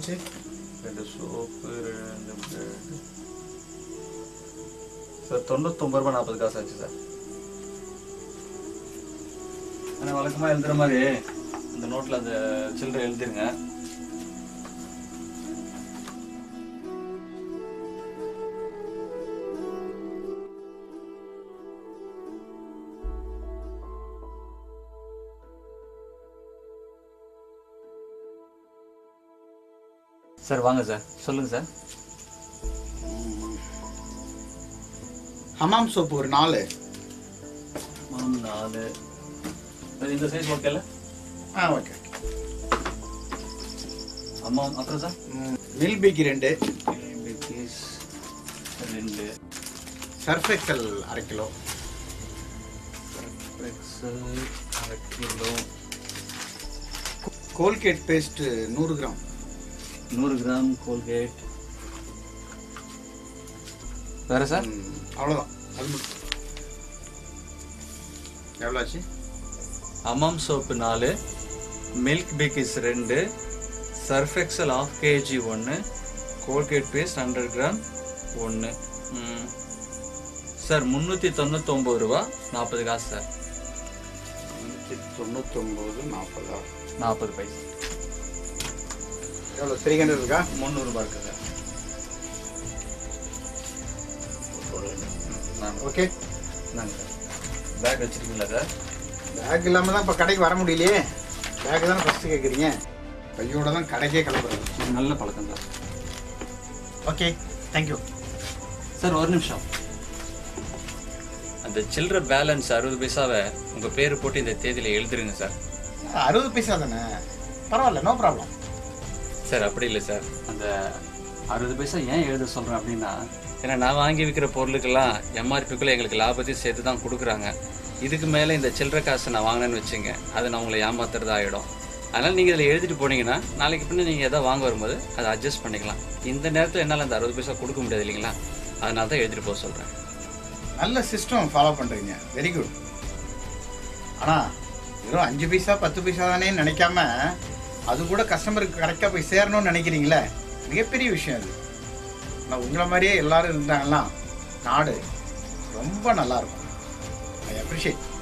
ஆச்சு ரெண்டு சோப்பு ரெண்டு பிரெட் சார் தொண்ணூத்தொம்பது ரூபாய் நாற்பது காசு ஆச்சு சார் ஆனால் வழக்கமாக எழுதுற மாதிரி இந்த நோட்டில் அந்த சில்லறை எழுதிருங்க சார் வாங்க சார் சொல்லுங்கள் சார் ஹமாம் சோப்பு ஒரு நாலு மாம் நாலு சார் இந்த சைஸ் ஓகேல ஆ ஓகே அம்மா அப்புறம் சார் மில் பேக்கி ரெண்டு பிக்கீஸ் ரெண்டு சர்ஃப் எக்ஸல் அரை கிலோ எக்ஸல் அரை கிலோ கோல்கேட் பேஸ்ட் நூறு கிராம் நூறு கிராம் கோல்கேட் வேற சார் ம், அவ்வளவுதான் அது மட்டும் எவ்வளோ ஆச்சு அமாம் சோப்பு நாலு மில்க் பிக்கிஸ் ரெண்டு சர்ஃப் எக்ஸல் ஆஃப் கேஜி ஒன்று கோல்கேட் பேஸ்ட் ஹண்ட்ரட் கிராம் ஒன்று சார் முந்நூற்றி தொண்ணூத்தொம்பது ரூபா நாற்பது காசு சார் நூற்றி தொண்ணூத்தொம்பது நாற்பதா நாற்பது பைசா எவ்வளோ த்ரீ ஹண்ட்ரட் இருக்கா முந்நூறுபா இருக்கு சார் நான் ஓகே நாங்க சார் பேக் வச்சிருக்கீங்களா சார் பேக் இல்லாமல் தான் இப்போ கடைக்கு வர முடியலையே பேக் தானே ஃபஸ்ட்டு கேட்குறீங்க கையோட தான் கடைக்கே கிளம்புறது இது நல்ல பழக்கம் சார் ஓகே தேங்க்யூ சார் ஒரு நிமிஷம் அந்த சில்லற பேலன்ஸ் அறுபது பைசாவை உங்கள் பேர் போட்டு இந்த தேதியில் எழுதுருங்க சார் அறுபது பைசா தானே பரவாயில்ல நோ ப்ராப்ளம் சார் அப்படி இல்லை சார் அந்த அறுபது பைசா ஏன் எழுத சொல்கிறேன் அப்படின்னா ஏன்னா நான் வாங்கி விற்கிற பொருளுக்கெல்லாம் எம்ஆர்பிக்குள்ளே எங்களுக்கு லாபத்தையும் சேர்த்து தான் கொடுக்குறாங்க இதுக்கு மேலே இந்த சில்லற காசை நான் வாங்கினேன்னு வச்சுங்க அதை நான் உங்களை ஏமாத்துறது ஆகிடும் அதனால் நீங்கள் இதில் எழுதிட்டு போனீங்கன்னா நாளைக்கு பின்ன நீங்கள் எதாவது வாங்க வரும்போது அதை அட்ஜஸ்ட் பண்ணிக்கலாம் இந்த நேரத்தில் என்னால் அந்த அறுபது பைசா கொடுக்க முடியாது இல்லைங்களா அதனால தான் எழுதிட்டு போக சொல்கிறேன் நல்ல சிஸ்டம் ஃபாலோ பண்ணுறீங்க வெரி குட் ஆனால் வெறும் அஞ்சு பைசா பத்து பைசா தானே நினைக்காம அது கூட கஸ்டமருக்கு கரெக்டாக போய் சேரணும்னு நினைக்கிறீங்களே மிகப்பெரிய விஷயம் அது ஆனால் உங்களை மாதிரியே எல்லாரும் இருந்தாங்கன்னா நாடு ரொம்ப நல்லா இருக்கும் ஐ அப்ரிஷியேட்